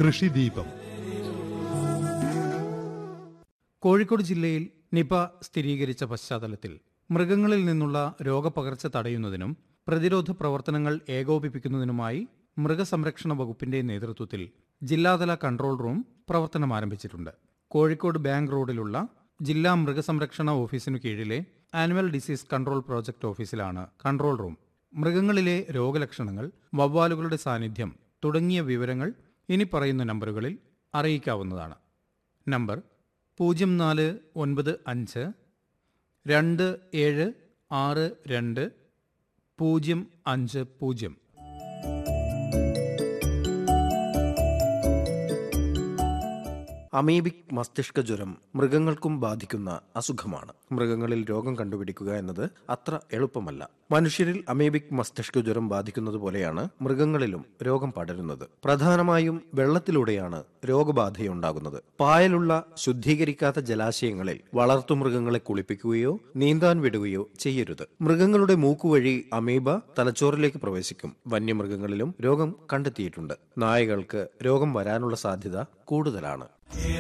കൃഷിദീപം കോഴിക്കോട് ജില്ലയിൽ നിപ സ്ഥിരീകരിച്ച പശ്ചാത്തലത്തിൽ മൃഗങ്ങളിൽ നിന്നുള്ള രോഗപകർച്ച തടയുന്നതിനും പ്രതിരോധ പ്രവർത്തനങ്ങൾ ഏകോപിപ്പിക്കുന്നതിനുമായി മൃഗസംരക്ഷണ വകുപ്പിന്റെ നേതൃത്വത്തിൽ ജില്ലാതല കൺട്രോൾ റൂം പ്രവർത്തനം ആരംഭിച്ചിട്ടുണ്ട് കോഴിക്കോട് ബാങ്ക് റോഡിലുള്ള ജില്ലാ മൃഗസംരക്ഷണ ഓഫീസിനു കീഴിലെ ആനുവൽ ഡിസീസ് കൺട്രോൾ പ്രോജക്ട് ഓഫീസിലാണ് കൺട്രോൾ റൂം മൃഗങ്ങളിലെ രോഗലക്ഷണങ്ങൾ വവ്വാലുകളുടെ സാന്നിധ്യം തുടങ്ങിയ വിവരങ്ങൾ ഇനി പറയുന്ന നമ്പറുകളിൽ അറിയിക്കാവുന്നതാണ് നമ്പർ പൂജ്യം നാല് ഒൻപത് അഞ്ച് രണ്ട് ഏഴ് ആറ് രണ്ട് പൂജ്യം അഞ്ച് പൂജ്യം അമീബിക് മസ്തിഷ്ക ജ്വരം മൃഗങ്ങൾക്കും ബാധിക്കുന്ന അസുഖമാണ് മൃഗങ്ങളിൽ രോഗം കണ്ടുപിടിക്കുക എന്നത് അത്ര എളുപ്പമല്ല മനുഷ്യരിൽ അമീബിക് മസ്തിഷ്ക ജ്വരം ബാധിക്കുന്നത് പോലെയാണ് മൃഗങ്ങളിലും രോഗം പടരുന്നത് പ്രധാനമായും വെള്ളത്തിലൂടെയാണ് രോഗബാധയുണ്ടാകുന്നത് പായലുള്ള ശുദ്ധീകരിക്കാത്ത ജലാശയങ്ങളിൽ വളർത്തുമൃഗങ്ങളെ കുളിപ്പിക്കുകയോ നീന്താൻ വിടുകയോ ചെയ്യരുത് മൃഗങ്ങളുടെ മൂക്കുവഴി അമീബ തലച്ചോറിലേക്ക് പ്രവേശിക്കും വന്യമൃഗങ്ങളിലും രോഗം കണ്ടെത്തിയിട്ടുണ്ട് നായകൾക്ക് രോഗം വരാനുള്ള സാധ്യത കൂടുതലാണ്